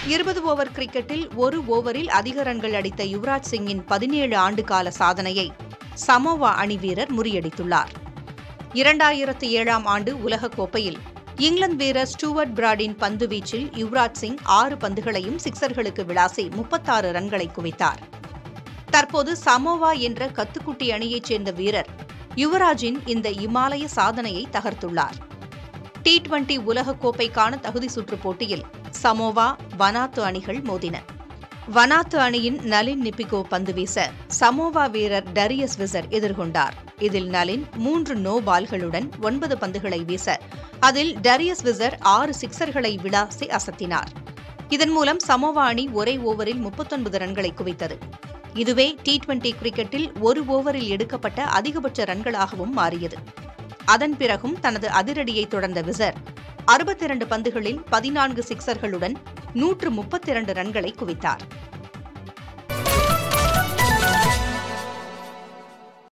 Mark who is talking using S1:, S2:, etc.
S1: இருபது ஓவர் கிரிக்கெட்டில் ஒரு ஓவரில் அதிக ரன்கள் அடித்த யுவராஜ் சிங்கின் பதினேழு ஆண்டுகால சாதனையை சமோவா அணி வீரர் முறியடித்துள்ளார் இரண்டாயிரத்து ஏழாம் ஆண்டு உலகக்கோப்பையில் இங்கிலாந்து வீரர் ஸ்டூவர்ட் பிராடின் பந்து வீச்சில் யுவராஜ் சிங் ஆறு பந்துகளையும் சிக்சர்களுக்கு விளாசி முப்பத்தாறு ரன்களை குவித்தார் தற்போது சமோவா என்ற கத்துக்குட்டி அணியைச் சேர்ந்த வீரர் யுவராஜின் இந்த இமாலய சாதனையை தகர்த்துள்ளார் டி டுவெண்டி உலகக்கோப்பைக்கான தகுதி சுற்றுப் போட்டியில் சமோவா வனாத்து அணிகள் மோதின வனாத்து அணியின் நலின் நிப்பிகோ பந்து வீச சமோவா வீரர் டரியஸ் விசர் எதிர்கொண்டார் இதில் நலின் மூன்று நோ பால்களுடன் ஒன்பது பந்துகளை வீச அதில் டரியஸ் விசர் ஆறு சிக்சர்களை விளாசி அசத்தினார் இதன் மூலம் சமோவா அணி ஒரே ஓவரில் முப்பத்தொன்பது ரன்களை குவித்தது இதுவே டி டுவெண்டி கிரிக்கெட்டில் ஒரு ஓவரில் எடுக்கப்பட்ட அதிகபட்ச ரன்களாகவும் மாறியது அதன் பிறகும் தனது அதிரடியை தொடர்ந்த விசர் அறுபத்தி இரண்டு பந்துகளில் பதினான்கு சிக்சர்களுடன் நூற்று முப்பத்தி இரண்டு ரன்களை குவித்தார்